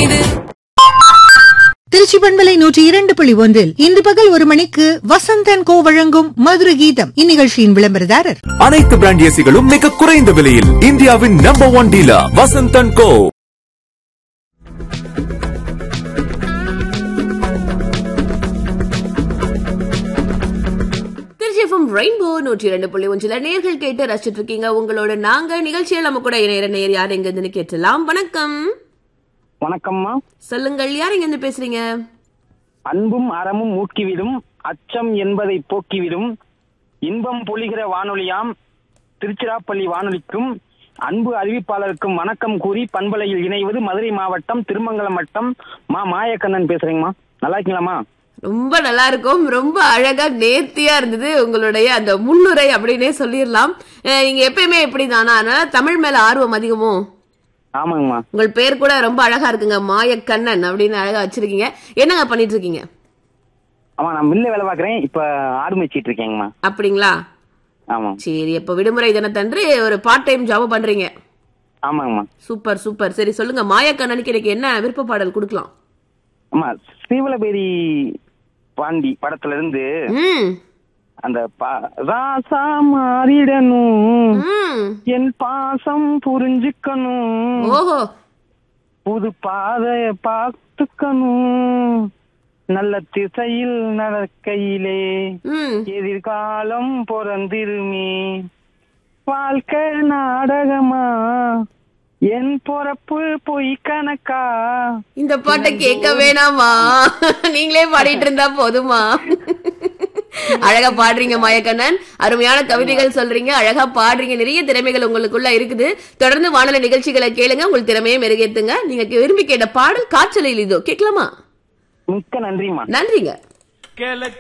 இது திருச்சி பண்பலை நூற்றி இரண்டு புள்ளி ஒன்றில் இன்று பகல் ஒரு மணிக்கு வசந்தன் கோ வழங்கும் மதுர கீதம் இந்நிகழ்ச்சியின் விளம்பரதாரர் அனைத்து பிராண்ட் ஏசிகளும் மிக குறைந்த விலையில் இந்தியாவின் number one dealer Vasanthan Co Tiruchi FM rainbow நூற்றி இரண்டு புள்ளி ஒன்றில் நேர்கள் கேட்டு ரசிச்சிட்டு இருக்கீங்க உங்களோட நாங்க நிகழ்ச்சியில் நம்ம கூட இணையற நேர் யார் எங்க இருந்து கேட்டலாம் வணக்கம் வணக்கம்மா சொல்லுங்கள் யார் எங்க இருந்து பேசுறீங்க அன்பும் அறமும் ஊக்கிவிடும் அச்சம் என்பதை போக்கிவிடும் இன்பம் பொழிகிற வானொலியாம் திருச்சிராப்பள்ளி வானொலிக்கும் அன்பு அறிவிப்பாளருக்கும் வணக்கம் கூறி பண்பலையில் இணைவது மதுரை மாவட்டம் திருமங்கலம் வட்டம் மா மாயக்கண்ணன் பேசுறேங்கம்மா நல்லா இருக்கீங்களாம்மா ரொம்ப நல்லா இருக்கும் ரொம்ப அழகா நேர்த்தியா இருந்தது உங்களுடைய அந்த முன்னுரை அப்படின்னே சொல்லிடலாம் அஹ் நீங்க எப்பயுமே இப்படிதானா அதனால தமிழ் மேல ஆர்வம் அதிகமோ ஆமாங்கம்மா உங்கள் பேர் கூட ரொம்ப அழகா இருக்குங்க மாயக்கண்ணன் அப்படின்னு அழகா வச்சிருக்கீங்க என்னங்க பண்ணிட்டு இருக்கீங்க ஆமா நான் மில்ல வேலை பார்க்கறேன் இப்ப ஆடு மேய்ச்சிட்டு இருக்கேங்கம்மா அப்படிங்களா ஆமாம் சரி இப்ப விடுமுறை தினத்தன்று ஒரு பார்ட் டைம் ஜாப் பண்றீங்க ஆமாங்கம்மா சூப்பர் சூப்பர் சரி சொல்லுங்க மாயக்கண்ணனுக்கு எனக்கு என்ன விருப்ப பாடல் கொடுக்கலாம் ஆமா சீவலபேரி பாண்டி படத்துல இருந்து ம் அந்த பா- ராசா மாறிடணும் ம் என் பாசம் புரிஞ்சுக்கணும் ஓஹோ புது பாதைய பார்த்துக்கணும் நல்ல திசையில் நடக்கையிலே ம் எதிர்காலம் பிறந்திருமே வாழ்க்கை நாடகமா என் பொறப்பு பொய் கணக்கா இந்த பாட்டை கேட்க வேணாமா நீங்களே பாடிட்டு இருந்தா போதுமா அழகா பாடுறீங்க மாயக்கண்ணன் அருமையான கவிதைகள் சொல்றீங்க அழகா பாடுறீங்க நிறைய திறமைகள் உங்களுக்குள்ள இருக்குது தொடர்ந்து வானொலி நிகழ்ச்சிகளை கேளுங்க உங்கள் திறமையை மெருகேத்துங்க நீங்க விரும்பி கேட்ட பாடல் காய்ச்சலில் இதோ கேட்கலாமா மிக்க நன்றிம்மா நன்றிங்க கிழக்கு